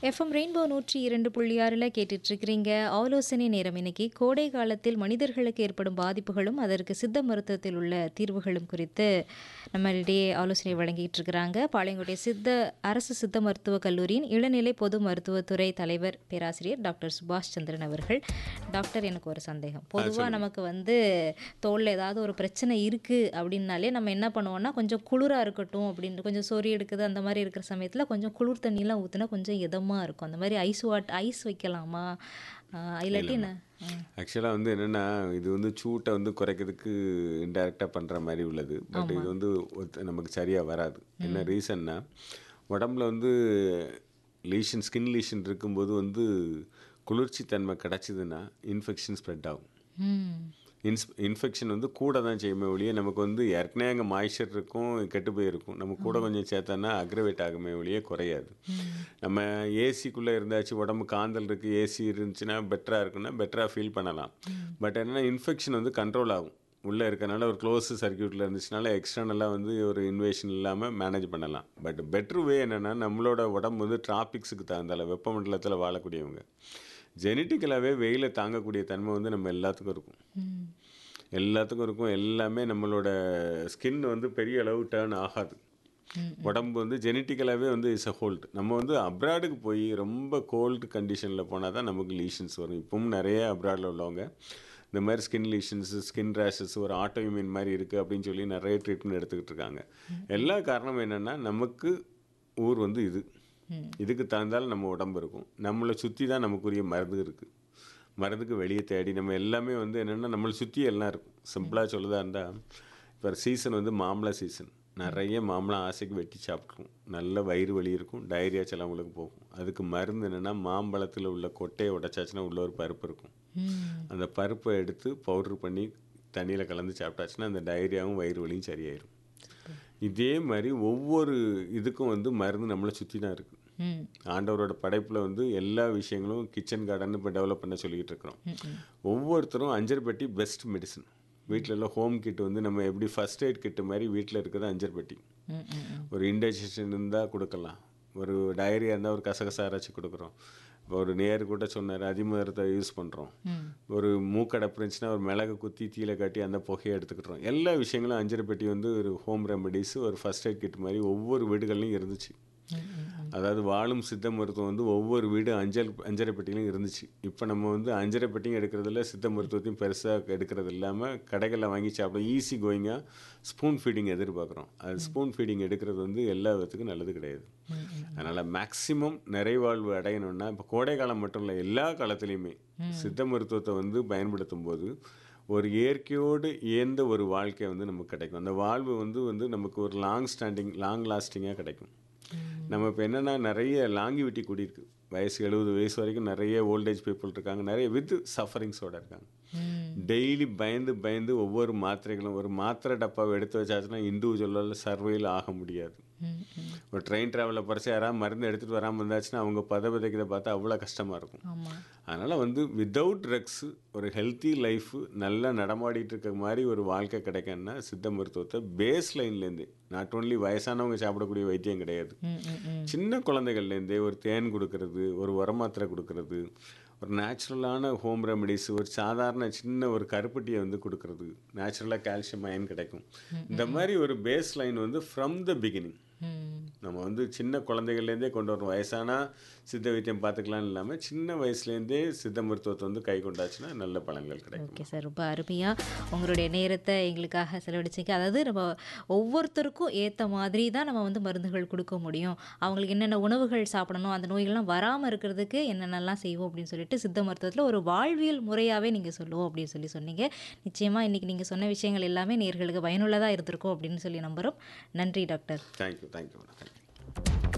FM rainbow நூற்றி இரண்டு புள்ளி ஆறில் கேட்டுட்ருக்கிறீங்க ஆலோசனை நேரம் இன்னைக்கு கோடை காலத்தில் மனிதர்களுக்கு ஏற்படும் பாதிப்புகளும் அதற்கு சித்த மருத்துவத்தில் உள்ள தீர்வுகளும் குறித்து நம்மளிடையே ஆலோசனை வழங்கிட்டு இருக்கிறாங்க பாளையங்கோட்டை சித்த அரசு சித்த மருத்துவக் கல்லூரியின் இளநிலை பொது மருத்துவத்துறை தலைவர் பேராசிரியர் டாக்டர் சுபாஷ் சந்திரன் அவர்கள் டாக்டர் எனக்கு ஒரு சந்தேகம் பொதுவாக நமக்கு வந்து தோலில் ஏதாவது ஒரு பிரச்சனை இருக்குது அப்படின்னாலே நம்ம என்ன பண்ணுவோம்னா கொஞ்சம் குளிராக இருக்கட்டும் அப்படின்னு கொஞ்சம் சொறி எடுக்குது அந்த மாதிரி இருக்கிற சமயத்தில் கொஞ்சம் குளிர் தண்ணிலாம் ஊற்றினா கொஞ்சம் இதமாக இருக்கும் அந்த மாதிரி ஐஸ் வாட் ஐஸ் வைக்கலாமா ஆஹ் இல்லாட்டி என்ன ம். ஆக்சுவலாக வந்து என்னென்னா இது வந்து சூட்டை வந்து குறைக்கிறதுக்கு இன்டெரக்டாக பண்ணுற மாதிரி உள்ளது பட் இது வந்து ஒத்த- நமக்கு சரியாக வராது என்ன ரீசன்னா உடம்புல வந்து லீஷன் ஸ்கின் லீஷன் இருக்கும்போது வந்து குளிர்ச்சி தன்மை கிடச்சிதுன்னா இன்ஃபெக்ஷன் ஸ்ப்ரெட் ஆகும் ம் இன்ஸ் இன்ஃபெக்ஷன் வந்து கூட தான் செய்யுமே ஒழிய நமக்கு வந்து ஏற்கனவே அங்கே மாய்ச்சர் இருக்கும் கெட்டு போயிருக்கும் நம்ம கூட கொஞ்சம் சேர்த்தோன்னா அக்ரவேட் ஆகுமே ஒழிய குறையாது நம்ம ஏசிக்குள்ளே இருந்தாச்சு உடம்பு காந்தல் இருக்குது ஏசி இருந்துச்சுன்னா பெட்டராக இருக்குன்னா பெட்டராக ஃபீல் பண்ணலாம் பட் என்னென்னா இன்ஃபெக்ஷன் வந்து கண்ட்ரோல் ஆகும் உள்ளே இருக்கனால ஒரு க்ளோஸ் சர்க்கியூட்டில் இருந்துச்சுனால எக்ஸ்டர்னலாக வந்து ஒரு இன்வேஷன் இல்லாமல் மேனேஜ் பண்ணலாம் பட் பெட்ரு வே என்னென்னா நம்மளோட உடம்பு வந்து டிராபிக்ஸுக்கு தகுந்தால வெப்பமண்டலத்தில் வாழக்கூடியவங்க ஜெனட்டிக்கலாகவே வெயிலை தாங்கக்கூடிய தன்மை வந்து நம்ம எல்லாத்துக்கும் இருக்கும் ம் எல்லாத்துக்கும் இருக்கும் எல்லாமே நம்மளோட ஸ்கின் வந்து பெரிய அளவு டேர்ன் ஆகாது உடம்பு வந்து ஜெனட்டிக்கலாகவே வந்து இஸ் அ ஹோல்ட் நம்ம வந்து அப்ராடுக்கு போய் ரொம்ப கோல்டு கண்டிஷனில் போனால் தான் நமக்கு லீஷன்ஸ் வரும் இப்பவும் நிறைய அப்ராடில் உள்ளவங்க இந்த மாதிரி ஸ்கின் லீஷன்ஸ் ஸ்கின் ரேஷஸ் ஒரு ஆட்டோஇம்யூன் மாதிரி இருக்குது அப்படின்னு சொல்லி நிறைய ட்ரீட்மெண்ட் எடுத்துக்கிட்டு இருக்காங்க எல்லா காரணம் என்னென்னா நமக்கு ஊர் வந்து இது இதுக்கு தகுந்தாலும் நம்ம உடம்பு இருக்கும் நம்மளை சுற்றி தான் நமக்குரிய மருந்து இருக்குது மருந்துக்கு வெளியே தேடி நம்ம எல்லாமே வந்து என்னென்னா நம்மளை சுற்றி எல்லாம் இருக்கும் சிம்பிளாக சொல்லதா இருந்தால் இப்போ சீசன் வந்து மாம்பழ சீசன் நிறைய மாம்பழம் ஆசைக்கு வெட்டி சாப்பிட்ருக்கும் நல்ல வயிறு வலி இருக்கும் டயரியா சிலவங்களுக்கு போகும் அதுக்கு மருந்து என்னென்னா மாம்பழத்தில் உள்ள கொட்டையை உடைச்சாச்சுன்னா உள்ள ஒரு பருப்பு இருக்கும் ம் அந்த பருப்பை எடுத்து பவுட்ரு பண்ணி தண்ணியில் கலந்து சாப்பிட்டாச்சுன்னா அந்த டயரியாவும் வயிறு வலியும் சரியாயிடும் இதே மாதிரி ஒவ்வொரு இதுக்கும் வந்து மருந்து நம்மளை சுற்றி தான் இருக்குது ம் ஆண்டவரோட படைப்பில் வந்து எல்லா விஷயங்களும் கிச்சன் கார்டன் இப்போ டெவலப் பண்ண சொல்லிக்கிட்டு இருக்கிறோம் ஒவ்வொருத்தரும் அஞ்சர் பெட்டி பெஸ்ட் மெடிசன் வீட்டில் எல்லாம் ஹோம் கிட் வந்து நம்ம எப்படி ஃபர்ஸ்ட் எய்ட் கிட் மாதிரி வீட்டில் இருக்கிறது அஞ்சர் பெட்டி ம் ம் ஒரு இன்டைஜஷன் இருந்தால் கொடுக்கலாம் ஒரு டயரியா இருந்தால் ஒரு கசகசா அரைச்சி கொடுக்குறோம் இப்போ ஒரு நேரு கூட சொன்னார் அதிமரத்தை யூஸ் பண்ணுறோம் ம் ஒரு மூக்கடைப்பு இருந்துச்சுன்னா ஒரு மிளகு குத்தி தீயில காட்டி அந்த புகையை எடுத்துக்கிட்டோம் எல்லா விஷயங்களும் அஞ்சரை பெட்டி வந்து ஒரு ஹோம் ரெமடிஸ் ஒரு ஃபர்ஸ்ட் எய்ட் கிட் மாதிரி ஒவ்வொரு வீடுகள்லையும் இருந்துச்சு அதாவது வாழும் சித்த மருத்துவம் வந்து ஒவ்வொரு வீடு அஞ்சல் அஞ்சரை பெட்டிலையும் இருந்துச்சு இப்போ நம்ம வந்து அஞ்சரை பெட்டியும் எடுக்கிறதில்ல சித்த மருத்துவத்தையும் பெருசாக எடுக்கிறது இல்லாமல் கடைகளில் வாங்கி சாப்பிடும் ஈஸி கோயிங்காக ஸ்பூன் ஃபீடிங் எதிர்பார்க்குறோம் அது ஸ்பூன் ஃபீடிங் எடுக்கிறது வந்து எல்லா விதத்துக்கும் நல்லது கிடையாது அதனால் மேக்ஸிமம் நிறைவாழ்வு அடையணும்னா இப்போ கோடை காலம் மட்டும் இல்லை எல்லா காலத்துலேயுமே சித்த மருத்துவத்தை வந்து பயன்படுத்தும் போது ஒரு இயற்கையோடு இயந்த ஒரு வாழ்க்கை வந்து நமக்கு கிடைக்கும் அந்த வாழ்வு வந்து வந்து நமக்கு ஒரு லாங் ஸ்டாண்டிங் லாங் லாஸ்டிங்காக கிடைக்கும் நம்ம இப்போ என்னென்னா நிறைய லாங்கிவிட்டி கூடியிருக்கு வயசு எழுபது வயசு வரைக்கும் நிறைய ஓல்டேஜ் பீப்புள் இருக்காங்க நிறைய வித் சஃபரிங்ஸோட இருக்காங்க டெய்லி பயந்து பயந்து ஒவ்வொரு மாத்திரைகளும் ஒரு மாத்திரை டப்பாவை எடுத்து வச்சாச்சுன்னா இண்டிவிஜுவலால் சர்வையில் ஆக முடியாது ம் ம் ஒரு ட்ரெயின் ட்ராவலில் பறிச்சு யாராவது மருந்து எடுத்துகிட்டு வராமல் இருந்தாச்சுன்னா அவங்க பத பதைக்கிறத பார்த்தா அவ்வளோ கஷ்டமாக இருக்கும் ஆமாம் அதனால் வந்து வித்தவுட் ட்ரக்ஸு ஒரு ஹெல்த்தி லைஃபு நல்லா நடமாடிட்டு இருக்க மாதிரி ஒரு வாழ்க்கை கிடைக்கணும்னா சித்த மருத்துவத்தை பேஸ் லைன்லேருந்து நாட் ஓன்லி வயசானவங்க சாப்பிடக்கூடிய வைத்தியம் கிடையாது ம் ம் ம் சின்ன குழந்தைகள்லேருந்தே ஒரு தேன் கொடுக்கறது ஒரு உரமாத்திரை கொடுக்கறது ஒரு நேச்சுரலான ஹோம் ரெமடிஸ் ஒரு சாதாரண சின்ன ஒரு கருப்பட்டியை வந்து கொடுக்கறது நேச்சுரலாக கால்சியம் அயன் கிடைக்கும் இந்த மாதிரி ஒரு பேஸ் லைன் வந்து ஃப்ரம் த பிகினிங் ம் நம்ம வந்து சின்ன குழந்தைகள்லேருந்தே கொண்டு வரணும் வயசானா சித்த வைத்தியம் பார்த்துக்கலாம் இல்லாமல் சின்ன வயசுலேருந்தே சித்த மருத்துவத்தை வந்து கை கொண்டாச்சுன்னா நல்ல பலன்கள் கிடைக்கும் ஓகே சார் ரொம்ப அருமையாக உங்களுடைய நேரத்தை எங்களுக்காக செலவழிச்சிங்க அதாவது நம்ம ஒவ்வொருத்தருக்கும் ஏற்ற மாதிரி தான் நம்ம வந்து மருந்துகள் கொடுக்க முடியும் அவங்களுக்கு என்னென்ன உணவுகள் சாப்பிடணும் அந்த நோய்கள்லாம் வராமல் இருக்கிறதுக்கு என்னென்னலாம் செய்வோம் அப்படின்னு சொல்லிட்டு சித்த மருத்துவத்தில் ஒரு வாழ்வியல் முறையாகவே நீங்கள் சொல்லுவோம் அப்படின்னு சொல்லி சொன்னீங்க நிச்சயமாக இன்றைக்கி நீங்கள் சொன்ன விஷயங்கள் எல்லாமே நேர்களுக்கு பயனுள்ளதாக இருந்திருக்கும் அப்படின்னு சொல்லி நம்புகிறோம் நன்றி டாக்டர் தேங்க்யூ தேங்க்யூ தேங்க்யூ